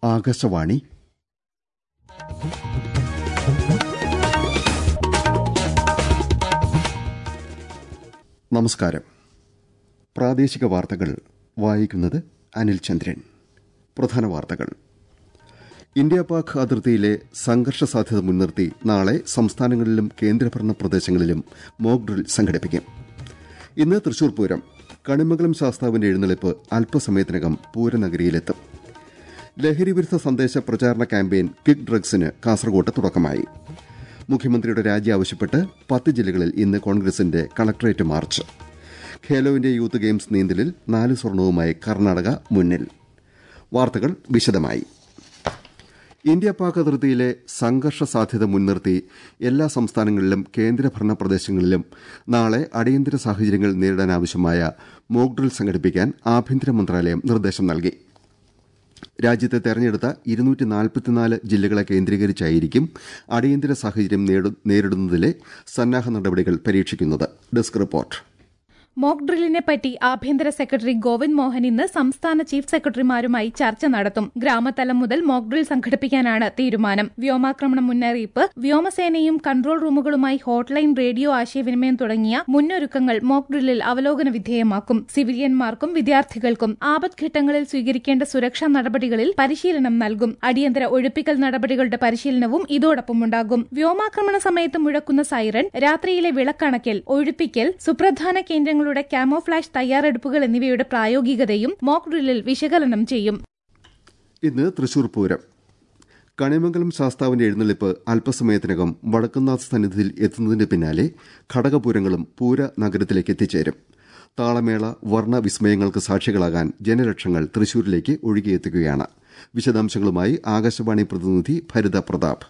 ആകാശവാണി നമസ്കാരം പ്രാദേശിക വാർത്തകൾ വായിക്കുന്നത് അനിൽ ചന്ദ്രൻ പ്രധാന വാർത്തകൾ ഇന്ത്യ പാക് അതിർത്തിയിലെ സംഘർഷ സാധ്യത മുൻനിർത്തി നാളെ സംസ്ഥാനങ്ങളിലും കേന്ദ്രഭരണ പ്രദേശങ്ങളിലും മോക്ക് ഡ്രിൽ സംഘടിപ്പിക്കും ഇന്ന് തൃശൂർ പൂരം കണിമംഗലം ശാസ്താവിന്റെ എഴുന്നള്ളിപ്പ് അല്പസമയത്തിനകം പൂരനഗരിയിലെത്തും ലഹരിവിരുദ്ധ സന്ദേശ പ്രചാരണ ക്യാമ്പയിൻ കിക്ക് ഡ്രഗ്സിന് കാസർകോട്ട് തുടക്കമായി മുഖ്യമന്ത്രിയുടെ രാജി ആവശ്യപ്പെട്ട് പത്ത് ജില്ലകളിൽ ഇന്ന് കോൺഗ്രസിന്റെ collectorate march Khelo India youth games നീന്തലിൽ നാല് സ്വർണവുമായി കർണാടക മുന്നിൽ വാർത്തകൾ വിശദമായി ഇന്ത്യ പാക് അതിർത്തിയിലെ സംഘർഷ സാധ്യത മുൻനിർത്തി എല്ലാ സംസ്ഥാനങ്ങളിലും കേന്ദ്രഭരണ പ്രദേശങ്ങളിലും നാളെ അടിയന്തര സാഹചര്യങ്ങൾ നേരിടാനാവശ്യമായ മോക്ക് ഡ്രിൽ സംഘടിപ്പിക്കാൻ ആഭ്യന്തര മന്ത്രാലയം നിർദ്ദേശം നൽകി രാജ്യത്തെ തെരഞ്ഞെടുത്ത ഇരുന്നൂറ്റി നാൽപ്പത്തിനാല് ജില്ലകളെ കേന്ദ്രീകരിച്ചായിരിക്കും അടിയന്തര സാഹചര്യം നേരിടുന്നതിലെ സന്നാഹ നടപടികൾ പരീക്ഷിക്കുന്നത് ഡെസ്ക് റിപ്പോർട്ട് മോക്ക് ഡ്രില്ലിനെ പറ്റി ആഭ്യന്തര സെക്രട്ടറി ഗോവിന്ദ് മോഹൻ ഇന്ന് സംസ്ഥാന ചീഫ് സെക്രട്ടറിമാരുമായി ചർച്ച നടത്തും ഗ്രാമതലം മുതൽ മോക്ക് ഡ്രിൽ സംഘടിപ്പിക്കാനാണ് തീരുമാനം വ്യോമാക്രമണ മുന്നറിയിപ്പ് വ്യോമസേനയും കൺട്രോൾ റൂമുകളുമായി ഹോട്ട്ലൈൻ റേഡിയോ ആശയവിനിമയം തുടങ്ങിയ മുന്നൊരുക്കങ്ങൾ മോക്ക് ഡ്രില്ലിൽ അവലോകന വിധേയമാക്കും സിവിലിയന്മാർക്കും വിദ്യാർത്ഥികൾക്കും ആപത്ഘട്ടങ്ങളിൽ സ്വീകരിക്കേണ്ട സുരക്ഷാ നടപടികളിൽ പരിശീലനം നൽകും അടിയന്തര ഒഴിപ്പിക്കൽ നടപടികളുടെ പരിശീലനവും ഇതോടൊപ്പമുണ്ടാകും വ്യോമാക്രമണ സമയത്ത് മുഴക്കുന്ന സൈറൺ രാത്രിയിലെ വിളക്കണക്കൽ ഒഴിപ്പിക്കൽ സുപ്രധാന കേന്ദ്രങ്ങൾ ങ്ങളുടെ ക്യാമോഫ്ലാഷ് തയ്യാറെടുപ്പുകൾ എന്നിവയുടെ പ്രായോഗികതയും മോക്ക് ഡ്രില്ലിൽ വിശകലനം ചെയ്യും ഇന്ന് തൃശൂർ പൂരം കണിമംഗലം ശാസ്താവിന്റെ എഴുന്നള്ളിപ്പ് അല്പസമയത്തിനകം വടക്കുന്നാഥ് സന്നിധിയിൽ എത്തുന്നതിന് പിന്നാലെ ഘടകപൂരങ്ങളും പൂര നഗരത്തിലേക്ക് എത്തിച്ചേരും താളമേള വർണ്ണ വിസ്മയങ്ങൾക്ക് സാക്ഷികളാകാൻ ജനലക്ഷങ്ങൾ തൃശൂരിലേക്ക് ഒഴുകിയെത്തുകയാണ് വിശദാംശങ്ങളുമായി ആകാശവാണി പ്രതിനിധി ഭരിത പ്രതാപ്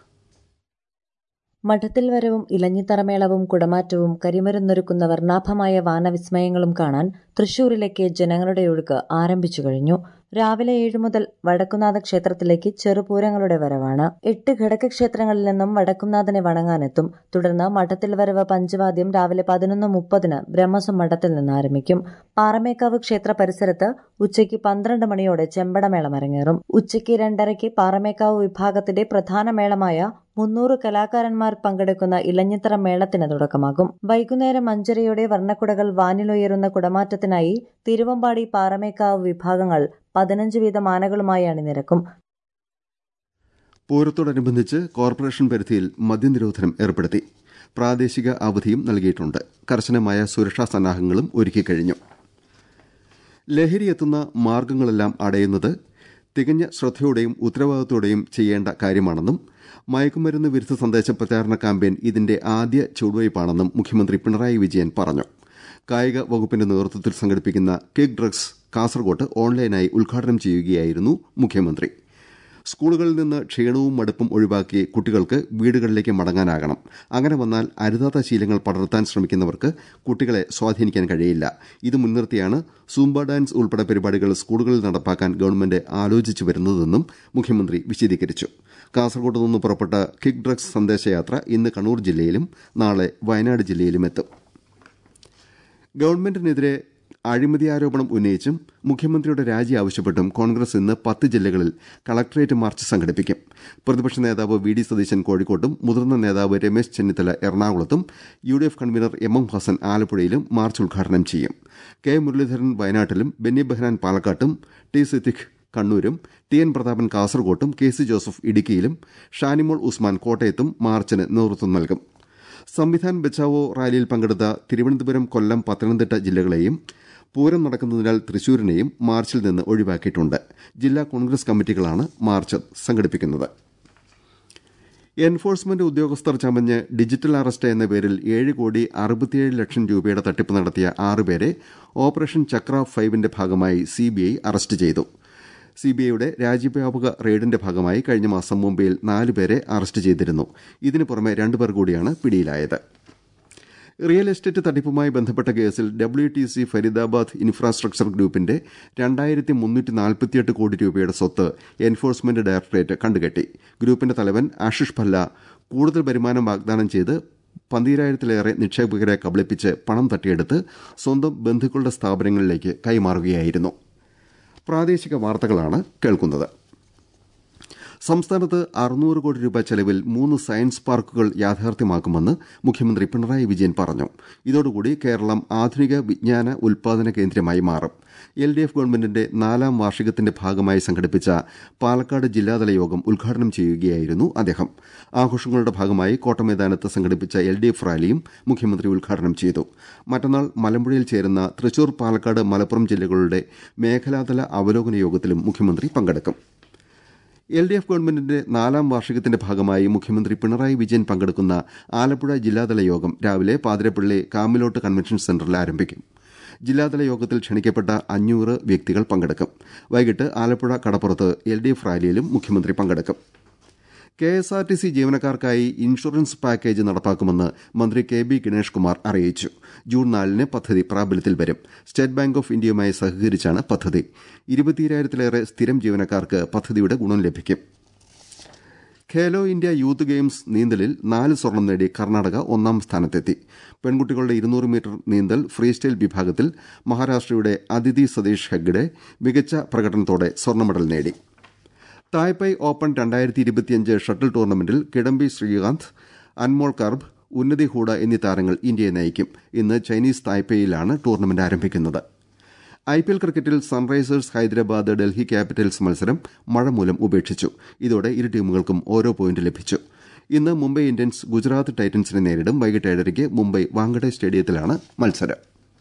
മഠത്തിൽ വരവും ഇലഞ്ഞിത്തറമേളവും കുടമാറ്റവും കരിമരുന്നൊരുക്കുന്ന വർണ്ണാഭമായ വാനവിസ്മയങ്ങളും കാണാൻ തൃശൂരിലേക്ക് ജനങ്ങളുടെ ഒഴുക്ക് ആരംഭിച്ചു കഴിഞ്ഞു രാവിലെ ഏഴു മുതൽ വടക്കുന്നാഥ ക്ഷേത്രത്തിലേക്ക് ചെറുപൂരങ്ങളുടെ വരവാണ് എട്ട് ഘടകക്ഷേത്രങ്ങളിൽ നിന്നും വടക്കുന്നാഥനെ വണങ്ങാനെത്തും തുടർന്ന് മഠത്തിൽ വരവ് പഞ്ചവാദ്യം രാവിലെ പതിനൊന്ന് മുപ്പതിന് ബ്രഹ്മസം മഠത്തിൽ നിന്ന് ആരംഭിക്കും പാറമേക്കാവ് ക്ഷേത്ര പരിസരത്ത് ഉച്ചയ്ക്ക് പന്ത്രണ്ട് മണിയോടെ ചെമ്പടമേളം അരങ്ങേറും ഉച്ചയ്ക്ക് രണ്ടരയ്ക്ക് പാറമേക്കാവ് വിഭാഗത്തിന്റെ പ്രധാന മേളമായ മുന്നൂറ് കലാകാരന്മാർ പങ്കെടുക്കുന്ന ഇലഞ്ഞിത്തറ മേളത്തിന് തുടക്കമാകും വൈകുന്നേരം അഞ്ചരയോടെ വർണ്ണക്കുടകൾ വാനിലുയരുന്ന കുടമാറ്റത്തിനായി തിരുവമ്പാടി പാറമേക്കാവ് വിഭാഗങ്ങൾ പതിനഞ്ച് വീതം ആനകളുമായി അണിനിരക്കും പൂരത്തോടനുബന്ധിച്ച് കോർപ്പറേഷൻ പരിധിയിൽ മദ്യനിരോധനം ഏർപ്പെടുത്തി പ്രാദേശിക അവധിയും നൽകിയിട്ടുണ്ട് കർശനമായ സുരക്ഷാ സന്നാഹങ്ങളും ഒരുക്കിക്കഴിഞ്ഞു ലഹരി എത്തുന്ന മാർഗങ്ങളെല്ലാം അടയുന്നത് തികഞ്ഞ ശ്രദ്ധയോടെയും ഉത്തരവാദിത്തോടെയും ചെയ്യേണ്ട കാര്യമാണെന്നും മയക്കുമരുന്ന് വിരുദ്ധ സന്ദേശ പ്രചാരണ ക്യാമ്പയിൻ ഇതിന്റെ ആദ്യ ചുവടുവയ്പാണെന്നും മുഖ്യമന്ത്രി പിണറായി വിജയൻ പറഞ്ഞു കായിക വകുപ്പിന്റെ നേതൃത്വത്തിൽ സംഘടിപ്പിക്കുന്ന കിക്ക് ഡ്രഗ്സ് കാസർകോട്ട് ഓൺലൈനായി ഉദ്ഘാടനം ചെയ്യുകയായിരുന്നു മുഖ്യമന്ത്രി സ്കൂളുകളിൽ നിന്ന് ക്ഷീണവും മടുപ്പും ഒഴിവാക്കി കുട്ടികൾക്ക് വീടുകളിലേക്ക് മടങ്ങാനാകണം അങ്ങനെ വന്നാൽ അരുതാത്ത ശീലങ്ങൾ പടർത്താൻ ശ്രമിക്കുന്നവർക്ക് കുട്ടികളെ സ്വാധീനിക്കാൻ കഴിയില്ല ഇത് മുൻനിർത്തിയാണ് സൂംബ ഡാൻസ് ഉൾപ്പെടെ പരിപാടികൾ സ്കൂളുകളിൽ നടപ്പാക്കാൻ ഗവൺമെന്റ് ആലോചിച്ചു വരുന്നതെന്നും മുഖ്യമന്ത്രി വിശദീകരിച്ചു കാസർകോട്ട് നിന്ന് പുറപ്പെട്ട കിക്ക് ഡ്രഗ്സ് സന്ദേശയാത്ര ഇന്ന് കണ്ണൂർ ജില്ലയിലും നാളെ വയനാട് ജില്ലയിലും എത്തും ഗവൺമെന്റിനെതിരെ അഴിമതി ആരോപണം ഉന്നയിച്ചും മുഖ്യമന്ത്രിയുടെ രാജി ആവശ്യപ്പെട്ടും കോൺഗ്രസ് ഇന്ന് പത്ത് ജില്ലകളിൽ കളക്ടറേറ്റ് മാർച്ച് സംഘടിപ്പിക്കും പ്രതിപക്ഷ നേതാവ് വി ഡി സതീശൻ കോഴിക്കോട്ടും മുതിർന്ന നേതാവ് രമേശ് ചെന്നിത്തല എറണാകുളത്തും U D F convenor M M Hassan ആലപ്പുഴയിലും മാർച്ച് ഉദ്ഘാടനം ചെയ്യും കെ മുരളീധരൻ വയനാട്ടിലും ബെന്നി ബെഹ്നാൻ പാലക്കാട്ടും ടി സിദ്ദിഖ് കണ്ണൂരും ടി എൻ പ്രതാപൻ കാസർകോട്ടും കെ സി ജോസഫ് ഇടുക്കിയിലും ഷാനിമോൾ ഉസ്മാൻ കോട്ടയത്തും മാർച്ചിന് നേതൃത്വം നൽകും സംവിധാൻ ബച്ചാവോ റാലിയിൽ പങ്കെടുത്ത തിരുവനന്തപുരം കൊല്ലം പത്തനംതിട്ട ജില്ലകളെയും പൂരം നടക്കുന്നതിനാൽ തൃശൂരിനെയും മാർച്ചിൽ നിന്ന് ഒഴിവാക്കിയിട്ടുണ്ട് ജില്ലാ കോൺഗ്രസ് കമ്മിറ്റികളാണ് മാർച്ച് സംഘടിപ്പിക്കുന്നത് എൻഫോഴ്സ്മെന്റ് ഉദ്യോഗസ്ഥർ ചമഞ്ഞ് ഡിജിറ്റൽ അറസ്റ്റ് എന്ന പേരിൽ ഏഴ് കോടി അറുപത്തിയേഴ് ലക്ഷം രൂപയുടെ തട്ടിപ്പ് നടത്തിയ ആറുപേരെ ഓപ്പറേഷൻ ചക്ര ഫൈവിന്റെ ഭാഗമായി സിബിഐ അറസ്റ്റ് ചെയ്തു സിബിഐയുടെ രാജ്യവ്യാപക റെയ്ഡിന്റെ ഭാഗമായി കഴിഞ്ഞ മാസം മുംബൈയിൽ നാലുപേരെ അറസ്റ്റ് ചെയ്തിരുന്നു ഇതിനു പുറമെ രണ്ടുപേർ കൂടിയാണ് പിടിയിലായത് റിയൽ എസ്റ്റേറ്റ് തട്ടിപ്പുമായി ബന്ധപ്പെട്ട കേസിൽ W T C Faridabad infrastructure ഗ്രൂപ്പിന്റെ രണ്ടായിരത്തി മുന്നൂറ്റി നാൽപ്പത്തിയെട്ട് കോടി രൂപയുടെ സ്വത്ത് എൻഫോഴ്സ്മെന്റ് ഡയറക്ടറേറ്റ് കണ്ടുകെട്ടി ഗ്രൂപ്പിന്റെ തലവൻ ആഷിഷ് ഭല്ല കൂടുതൽ വരുമാനം വാഗ്ദാനം ചെയ്ത് പന്തീരായിരത്തിലേറെ നിക്ഷേപകരെ കബളിപ്പിച്ച് പണം തട്ടിയെടുത്ത് സ്വന്തം ബന്ധുക്കളുടെ സ്ഥാപനങ്ങളിലേക്ക് കൈമാറുകയായിരുന്നു പ്രാദേശിക വാർത്തകളാണ് കേൾക്കുന്നത് സംസ്ഥാനത്ത് അറുന്നൂറ് കോടി രൂപ ചെലവിൽ മൂന്ന് സയൻസ് പാർക്കുകൾ യാഥാർത്ഥ്യമാക്കുമെന്ന് മുഖ്യമന്ത്രി പിണറായി വിജയൻ പറഞ്ഞു ഇതോടുകൂടി കേരളം ആധുനിക വിജ്ഞാന ഉൽപാദന കേന്ദ്രമായി മാറും എൽ ഡി എഫ് ഗവൺമെന്റിന്റെ നാലാം വാർഷികത്തിന്റെ ഭാഗമായി സംഘടിപ്പിച്ച പാലക്കാട് ജില്ലാതല യോഗം ഉദ്ഘാടനം ചെയ്യുകയായിരുന്നു അദ്ദേഹം ആഘോഷങ്ങളുടെ ഭാഗമായി കോട്ടമൈതാനത്ത് സംഘടിപ്പിച്ച എൽ ഡി എഫ് റാലിയും മുഖ്യമന്ത്രി ഉദ്ഘാടനം ചെയ്തു മറ്റന്നാൾ മലമ്പുഴയിൽ ചേരുന്ന തൃശൂർ പാലക്കാട് മലപ്പുറം ജില്ലകളുടെ മേഖലാതല അവലോകന യോഗത്തിലും മുഖ്യമന്ത്രി പങ്കെടുക്കും എൽ ഡി എഫ് ഗവൺമെന്റിന്റെ നാലാം വാർഷികത്തിന്റെ ഭാഗമായി മുഖ്യമന്ത്രി പിണറായി വിജയൻ പങ്കെടുക്കുന്ന ആലപ്പുഴ ജില്ലാതല യോഗം രാവിലെ പാതിരപ്പള്ളി കാമിലോട്ട് കൺവെൻഷൻ സെന്ററിൽ ആരംഭിക്കും ജില്ലാതല യോഗത്തിൽ ക്ഷണിക്കപ്പെട്ട അഞ്ഞൂറ് വ്യക്തികൾ പങ്കെടുക്കും വൈകിട്ട് ആലപ്പുഴ കടപ്പുറത്ത് എൽ ഡി എഫ് റാലിയിലും മുഖ്യമന്ത്രി പങ്കെടുക്കും K S R T C ജീവനക്കാർക്കായി ഇൻഷുറൻസ് പാക്കേജ് നടപ്പാക്കുമെന്ന് മന്ത്രി കെ ബി ഗണേഷ് കുമാർ അറിയിച്ചു ജൂൺ നാലിന് പദ്ധതി പ്രാബല്യത്തിൽ വരും സ്റ്റേറ്റ് ബാങ്ക് ഓഫ് ഇന്ത്യയുമായി സഹകരിച്ചാണ് പദ്ധതി ഇരുപത്തിയായിരത്തിലേറെ സ്ഥിരം ജീവനക്കാർക്ക് പദ്ധതിയുടെ ഗുണം ലഭിക്കും ഖേലോ ഇന്ത്യ യൂത്ത് ഗെയിംസ് നീന്തലിൽ നാല് സ്വർണം നേടി കർണാടക ഒന്നാം സ്ഥാനത്തെത്തി പെൺകുട്ടികളുടെ ഇരുന്നൂറ് മീറ്റർ നീന്തൽ ഫ്രീ സ്റ്റൈൽ വിഭാഗത്തിൽ മഹാരാഷ്ട്രയുടെ അതിഥി സതീഷ് ഹെഗ്ഡെ മികച്ച പ്രകടനത്തോടെ സ്വർണ്ണ മെഡൽ നേടി തായ്പൈ ഓപ്പൺ രണ്ടായിരത്തി ഇരുപത്തിയഞ്ച് ഷട്ടിൽ ടൂർണമെന്റിൽ കിഡംബി ശ്രീകാന്ത് അൻമോൾ കർബ് ഉന്നതി ഹൂഡ എന്നീ താരങ്ങൾ ഇന്ത്യയെ നയിക്കും ഇന്ന് ചൈനീസ് തായ്പേയിലാണ് ടൂർണമെന്റ് ആരംഭിക്കുന്നത് ഐ പി എൽ ക്രിക്കറ്റിൽ സൺറൈസേഴ്സ് ഹൈദരാബാദ് ഡൽഹി ക്യാപിറ്റൽസ് മത്സരം മഴ മൂലം ഉപേക്ഷിച്ചു ഇതോടെ ഇരു ടീമുകൾക്കും ഓരോ പോയിന്റ് ലഭിച്ചു ഇന്ന് മുംബൈ ഇന്ത്യൻസ് ഗുജറാത്ത് ടൈറ്റൻസിനെ നേരിടും വൈകിട്ട് ഏഴരയ്ക്ക് മുംബൈ വാങ്കഡെ സ്റ്റേഡിയത്തിലാണ് മത്സരം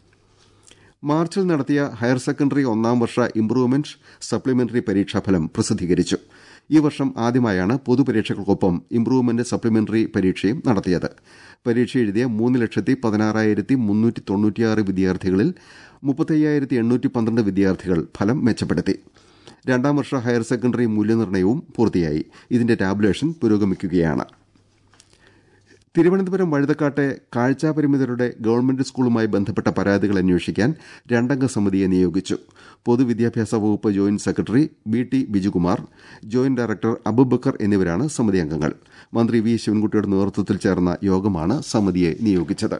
മാർച്ചിൽ നടത്തിയ ഹയർ സെക്കൻഡറി ഒന്നാം വർഷ ഇംപ്രൂവ്മെന്റ് സപ്ലിമെന്ററി പരീക്ഷാഫലം പ്രസിദ്ധീകരിച്ചു ഈ വർഷം ആദ്യമായാണ് പൊതുപരീക്ഷകൾക്കൊപ്പം ഇംപ്രൂവ്മെന്റ് സപ്ലിമെന്ററി പരീക്ഷയും നടത്തിയത് പരീക്ഷ എഴുതിയ മൂന്ന് ലക്ഷത്തി പതിനാറായിരത്തി മുന്നൂറ്റി തൊണ്ണൂറ്റിയാറ് വിദ്യാർത്ഥികളിൽ മുപ്പത്തയ്യായിരത്തി എണ്ണൂറ്റി പന്ത്രണ്ട് വിദ്യാർത്ഥികൾ ഫലം മെച്ചപ്പെടുത്തി രണ്ടാം വർഷ ഹയർ സെക്കൻഡറി മൂല്യനിർണ്ണയവും പൂർത്തിയായി ഇതിന്റെ ടാബുലേഷൻ പുരോഗമിക്കുകയാണ് തിരുവനന്തപുരം വഴുതക്കാട്ടെ കാഴ്ചാപരിമിതരുടെ ഗവൺമെന്റ് സ്കൂളുമായി ബന്ധപ്പെട്ട പരാതികൾ അന്വേഷിക്കാൻ രണ്ടംഗ സമിതിയെ നിയോഗിച്ചു പൊതുവിദ്യാഭ്യാസ വകുപ്പ് joint secretary B T Bijukumar joint director Abubacker എന്നിവരാണ് സമിതി അംഗങ്ങൾ മന്ത്രി വി ശിവൻകുട്ടിയുടെ നേതൃത്വത്തിൽ ചേർന്ന യോഗമാണ് സമിതിയെ നിയോഗിച്ചത്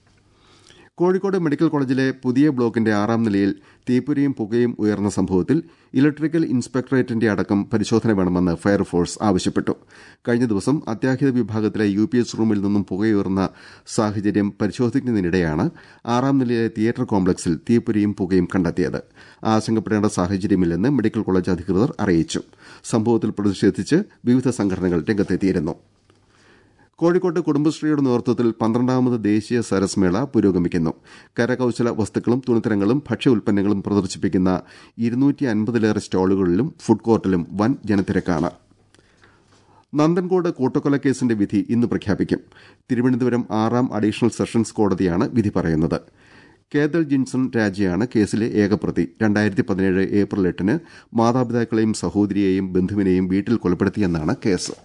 കോഴിക്കോട് മെഡിക്കൽ കോളേജിലെ പുതിയ ബ്ലോക്കിന്റെ ആറാം നിലയിൽ തീപ്പൊരിയും പുകയും ഉയർന്ന സംഭവത്തിൽ ഇലക്ട്രിക്കൽ ഇൻസ്പെക്ടറേറ്റിന്റെ അടക്കം പരിശോധന വേണമെന്ന് ഫയർഫോഴ്സ് ആവശ്യപ്പെട്ടു കഴിഞ്ഞ ദിവസം അത്യാഹിത വിഭാഗത്തിലെ യു പി എസ് റൂമിൽ നിന്നും പുകയുയർന്ന സാഹചര്യം പരിശോധിക്കുന്നതിനിടെയാണ് ആറാം നിലയിലെ തിയേറ്റർ കോംപ്ലക്സിൽ തീപ്പൊരിയും പുകയും കണ്ടെത്തിയത് ആശങ്കപ്പെടേണ്ട സാഹചര്യമില്ലെന്ന് മെഡിക്കൽ കോളേജ് അധികൃതർ അറിയിച്ചു സംഭവത്തിൽ പ്രതിഷേധിച്ച് വിവിധ സംഘടനകൾ രംഗത്തെത്തിയിരുന്നു കോഴിക്കോട്ട് കുടുംബശ്രീയുടെ നേതൃത്വത്തിൽ പന്ത്രണ്ടാമത് ദേശീയ സരസ് മേള പുരോഗമിക്കുന്നു കരകൌശല വസ്തുക്കളും തുണിത്തരങ്ങളും ഭക്ഷ്യ ഉൽപ്പന്നങ്ങളും പ്രദർശിപ്പിക്കുന്ന ഇരുന്നൂറ്റി അൻപതിലേറെ സ്റ്റാളുകളിലും ഫുഡ് കോർട്ടിലും വൻ ജനത്തിരക്കാണ് നന്ദൻകോട് കൂട്ടക്കൊലക്കേസിന്റെ വിധി ഇന്ന് പ്രഖ്യാപിക്കും തിരുവനന്തപുരം ആറാം അഡീഷണൽ സെഷൻസ് കോടതിയാണ് വിധി പറയുന്നത് കേതൽ ജിൻസൺ രാജയാണ് കേസിലെ ഏകപ്രതി രണ്ടായിരത്തി പതിനേഴ് ഏപ്രിൽ എട്ടിന് മാതാപിതാക്കളെയും സഹോദരിയെയും ബന്ധുവിനെയും വീട്ടിൽ കൊലപ്പെടുത്തിയെന്നാണ് കേസ്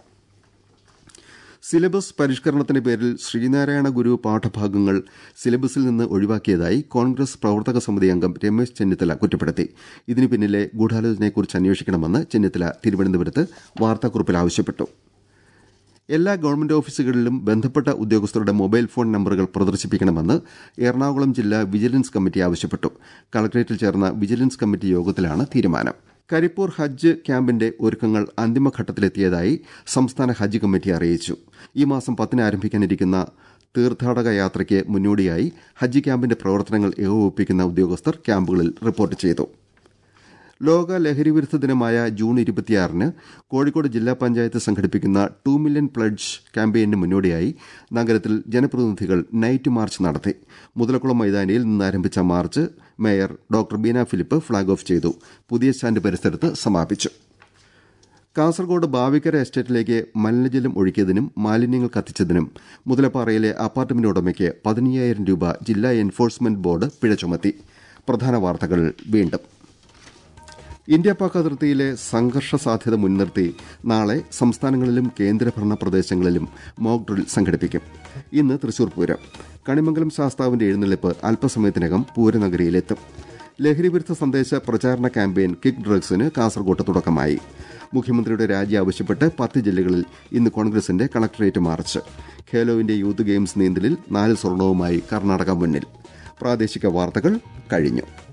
സിലബസ് പരിഷ്കരണത്തിന്റെ പേരിൽ ശ്രീനാരായണ ഗുരു പാഠഭാഗങ്ങൾ സിലബസിൽ നിന്ന് ഒഴിവാക്കിയതായി കോൺഗ്രസ് പ്രവർത്തക സമിതി അംഗം രമേശ് ചെന്നിത്തല കുറ്റപ്പെടുത്തി ഇതിനു പിന്നിലെ ഗൂഢാലോചനയെക്കുറിച്ച് അന്വേഷിക്കണമെന്ന് ചെന്നിത്തല തിരുവനന്തപുരത്ത് വാർത്താക്കുറിപ്പിൽ ആവശ്യപ്പെട്ടു എല്ലാ ഗവൺമെന്റ് ഓഫീസുകളിലും ബന്ധപ്പെട്ട ഉദ്യോഗസ്ഥരുടെ മൊബൈൽ ഫോൺ നമ്പറുകൾ പ്രദർശിപ്പിക്കണമെന്ന് എറണാകുളം ജില്ലാ വിജിലൻസ് കമ്മിറ്റി ആവശ്യപ്പെട്ടു കളക്ടറേറ്റിൽ ചേർന്ന വിജിലൻസ് കമ്മിറ്റി യോഗത്തിലാണ് തീരുമാനം കരിപ്പൂർ ഹജ്ജ് ക്യാമ്പിന്റെ ഒരുക്കങ്ങൾ അന്തിമഘട്ടത്തിലെത്തിയതായി സംസ്ഥാന ഹജ്ജ് കമ്മിറ്റി അറിയിച്ചു ഈ മാസം പത്തിന് ആരംഭിക്കാനിരിക്കുന്ന തീർത്ഥാടക യാത്രയ്ക്ക് മുന്നോടിയായി ഹജ്ജ് ക്യാമ്പിന്റെ പ്രവർത്തനങ്ങൾ ഏകോപിപ്പിക്കുന്ന ഉദ്യോഗസ്ഥർ ക്യാമ്പുകളിൽ റിപ്പോർട്ട് ചെയ്തു ലോക ലഹരിവിരുദ്ധ ദിനമായ ജൂൺ ഇരുപത്തിയാറിന് കോഴിക്കോട് ജില്ലാ പഞ്ചായത്ത് സംഘടിപ്പിക്കുന്ന ടു മില്യൺ പ്ലഡ്ജ് ക്യാമ്പയിന് മുന്നോടിയായി നഗരത്തിൽ ജനപ്രതിനിധികൾ നൈറ്റ് മാർച്ച് നടത്തി മുതലക്കുളം മൈതാനിയിൽ നിന്നാരംഭിച്ച march mayor doctor Beena Philip flag off ചെയ്തു പുതിയ സ്റ്റാൻഡ് പരിസരത്ത് സമാപിച്ചു കാസർഗോഡ് ബാവിക്കര എസ്റ്റേറ്റിലേക്ക് മലിനജലം ഒഴുക്കിയതിനും മാലിന്യങ്ങൾ കത്തിച്ചതിനും മുതലപ്പാറയിലെ അപ്പാർട്ട്മെന്റ് ഉടമയ്ക്ക് പതിനയ്യായിരം രൂപ ജില്ലാ എൻഫോഴ്സ്മെന്റ് ബോർഡ് പിഴ ചുമത്തി പ്രധാന വാർത്തകൾ വീണ്ടും ഇന്ത്യ പാക് അതിർത്തിയിലെ സംഘർഷ സാധ്യത മുൻനിർത്തി നാളെ സംസ്ഥാനങ്ങളിലും കേന്ദ്രഭരണ പ്രദേശങ്ങളിലും മോക്ക് ഡ്രിൽ സംഘടിപ്പിക്കും ഇന്ന് തൃശൂർ പൂരം കണിമംഗലം ശാസ്താവിന്റെ എഴുന്നള്ളിപ്പ് അല്പസമയത്തിനകം പൂരനഗരിയിലെത്തും ലഹരിവിരുദ്ധ സന്ദേശ പ്രചാരണ ക്യാമ്പയിൻ കിക്ക് ഡ്രഗ്സിന് കാസർകോട്ട് തുടക്കമായി മുഖ്യമന്ത്രിയുടെ രാജി ആവശ്യപ്പെട്ട് പത്ത് ജില്ലകളിൽ ഇന്ന് കോൺഗ്രസിന്റെ collectorate march Khelo India youth games നീന്തലിൽ നാല് സ്വർണവുമായി കർണാടക മുന്നിൽ പ്രാദേശിക വാർത്തകൾ കഴിഞ്ഞു